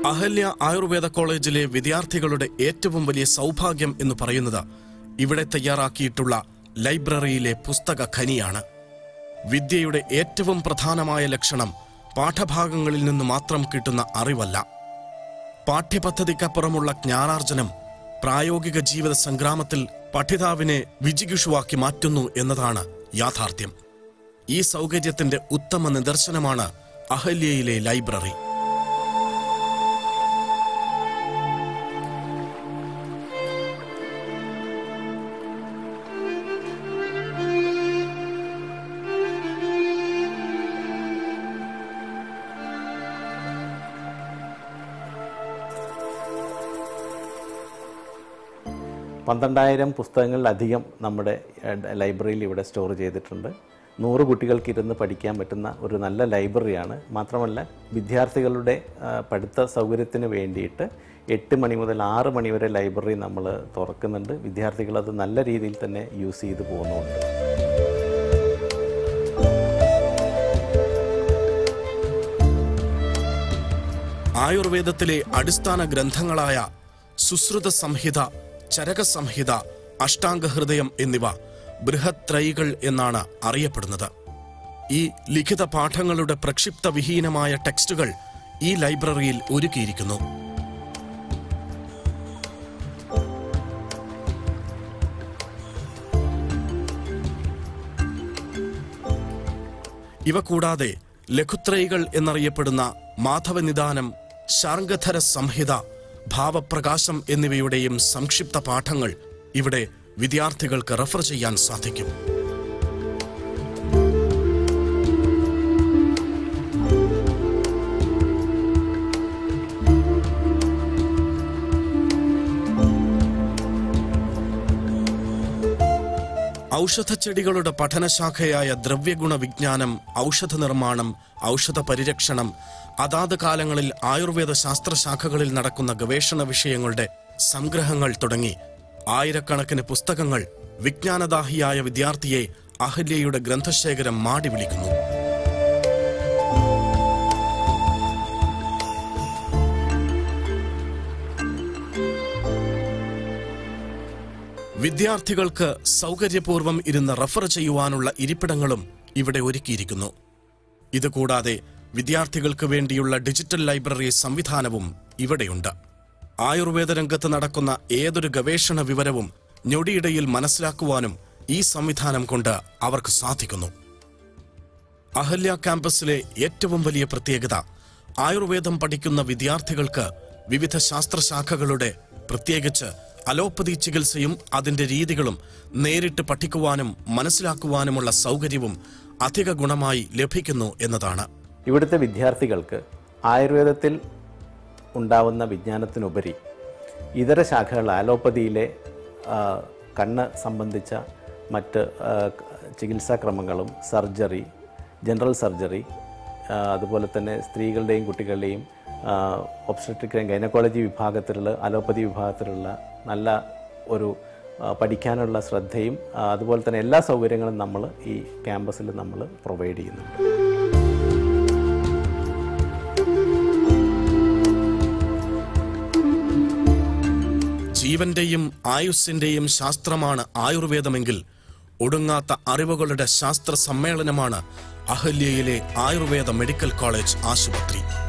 അഹല്യ ആയുർവേദ കോളേജിലെ വിദ്യാർത്ഥികളുടെ ഏറ്റവും വലിയ സൗഭാഗ്യം എന്ന് പറയുന്നത് ഇവിടെ തയ്യാറാക്കിയിട്ടുള്ള ലൈബ്രറിയിലെ പുസ്തക ഖനിയാണ് വിദ്യയുടെ ഏറ്റവും പ്രധാനമായ ലക്ഷണം പാഠഭാഗങ്ങളിൽ നിന്ന് മാത്രം കിട്ടുന്ന അറിവല്ല പാഠ്യപദ്ധതിക്കപ്പുറമുള്ള ജ്ഞാനാർജനം പ്രായോഗിക ജീവിത സംഗ്രാമത്തിൽ പഠിതാവിനെ വിജിഗിഷുവാക്കി മാറ്റുന്നു എന്നതാണ് യാഥാർത്ഥ്യം ഈ സൗകര്യത്തിന്റെ ഉത്തമ നിദർശനമാണ് അഹല്യയിലെ ലൈബ്രറി പന്ത്രണ്ടായിരം പുസ്തകങ്ങളിലധികം നമ്മുടെ ഏഹ്, ലൈബ്രറിയിൽ ഇവിടെ സ്റ്റോർ ചെയ്തിട്ടുണ്ട് നൂറ് കുട്ടികൾക്ക് ഇരുന്ന് പഠിക്കാൻ പറ്റുന്ന ഒരു നല്ല ലൈബ്രറിയാണ് മാത്രമല്ല വിദ്യാർത്ഥികളുടെ ആ, പഠിത്ത സൗകര്യത്തിന് വേണ്ടിയിട്ട് എട്ട് മണി മുതൽ ആറ് മണി വരെ ലൈബ്രറി നമ്മൾ തുറക്കുന്നുണ്ട് വിദ്യാർത്ഥികൾ അത് നല്ല രീതിയിൽ തന്നെ യൂസ് ചെയ്ത് പോകുന്നുണ്ട് ആയുർവേദത്തിലെ അടിസ്ഥാന ഗ്രന്ഥങ്ങളായ സുശ്രുത സംഹിത ചരക സംഹിത അഷ്ടാംഗഹൃദയം എന്നിവ ബൃഹത്രയികൾ എന്നാണ് അറിയപ്പെടുന്നത് ഈ ലിഖിത പാഠങ്ങളുടെ പ്രക്ഷിപ്ത വിഹീനമായ ടെക്സ്റ്റുകൾ ഈ ലൈബ്രറിയിൽ ഒരുക്കിയിരിക്കുന്നു ഇവ കൂടാതെ ലഘുത്രയികൾ എന്നറിയപ്പെടുന്ന മാധവനിദാനം ശാർഗധര സംഹിത ഭാവപ്രകാശം എന്നിവയുടെയും സംക്ഷിപ്ത പാഠങ്ങൾ ഇവിടെ വിദ്യാർത്ഥികൾക്ക് റഫർ ചെയ്യാൻ സാധിക്കും ഔഷധച്ചെടികളുടെ പഠനശാഖയായ ദ്രവ്യഗുണ വിജ്ഞാനം ഔഷധ നിർമ്മാണം ഔഷധ പരിരക്ഷണം അതാത് കാലങ്ങളിൽ ആയുർവേദ ശാസ്ത്രശാഖകളിൽ നടക്കുന്ന ഗവേഷണ വിഷയങ്ങളുടെ സംഗ്രഹങ്ങൾ തുടങ്ങി ആയിരക്കണക്കിന് പുസ്തകങ്ങൾ വിജ്ഞാനദാഹിയായ വിദ്യാർത്ഥിയെ അഹല്യയുടെ ഗ്രന്ഥശേഖരം മാടി വിളിക്കുന്നു വിദ്യാർത്ഥികൾക്ക് സൗകര്യപൂർവ്വം ഇരുന്ന് റഫർ ചെയ്യുവാനുള്ള ഇരിപ്പിടങ്ങളും ഇവിടെ ഒരുക്കിയിരിക്കുന്നു ഇതുകൂടാതെ വിദ്യാർത്ഥികൾക്ക് വേണ്ടിയുള്ള ഡിജിറ്റൽ ലൈബ്രറി സംവിധാനവും ഇവിടെയുണ്ട് ആയുർവേദ രംഗത്ത് നടക്കുന്ന ഏതൊരു ഗവേഷണ വിവരവും ഞൊടിയിടയിൽ മനസ്സിലാക്കുവാനും ഈ സംവിധാനം കൊണ്ട് അവർക്ക് സാധിക്കുന്നു അഹല്യ ക്യാമ്പസിലെ ഏറ്റവും വലിയ പ്രത്യേകത ആയുർവേദം പഠിക്കുന്ന വിദ്യാർത്ഥികൾക്ക് വിവിധ ശാസ്ത്രശാഖകളുടെ പ്രത്യേകിച്ച് അലോപ്പതി ചികിത്സയും അതിന്റെ രീതികളും നേരിട്ട് പഠിക്കുവാനും മനസ്സിലാക്കുവാനുമുള്ള സൗകര്യവും അധിക ഗുണമായി ലഭിക്കുന്നു എന്നതാണ് ഇവിടുത്തെ വിദ്യാർത്ഥികൾക്ക് ആയുർവേദത്തിൽ ഉണ്ടാവുന്ന വിജ്ഞാനത്തിനുപരി ഇതര ശാഖകൾ ആലോപ്പതിയിലെ ആ, കണ്ണ് സംബന്ധിച്ച മറ്റ് ആ, ചികിത്സാക്രമങ്ങളും സർജറി ജനറൽ സർജറി ആ, അതുപോലെ തന്നെ സ്ത്രീകളുടെയും കുട്ടികളുടെയും ഒബ്സ്ട്രിക് ആൻഡ് ഗൈനക്കോളജി വിഭാഗത്തിലുള്ള അലോപ്പതി വിഭാഗത്തിലുള്ള നല്ല ഒരു ആ, പഠിക്കാനുള്ള ശ്രദ്ധയും ആ, അതുപോലെ തന്നെ എല്ലാ സൗകര്യങ്ങളും നമ്മൾ ഈ ക്യാമ്പസിൽ നമ്മൾ പ്രൊവൈഡ് ചെയ്യുന്നുണ്ട് ജീവന്റെയും ആയുസ്സിന്റെയും ശാസ്ത്രമാണ് ആയുർവേദമെങ്കിൽ ഒടുങ്ങാത്ത അറിവുകളുടെ ശാസ്ത്ര സമ്മേളനമാണ് അഹല്യയിലെ ആയുർവേദ മെഡിക്കൽ കോളേജ് ആശുപത്രി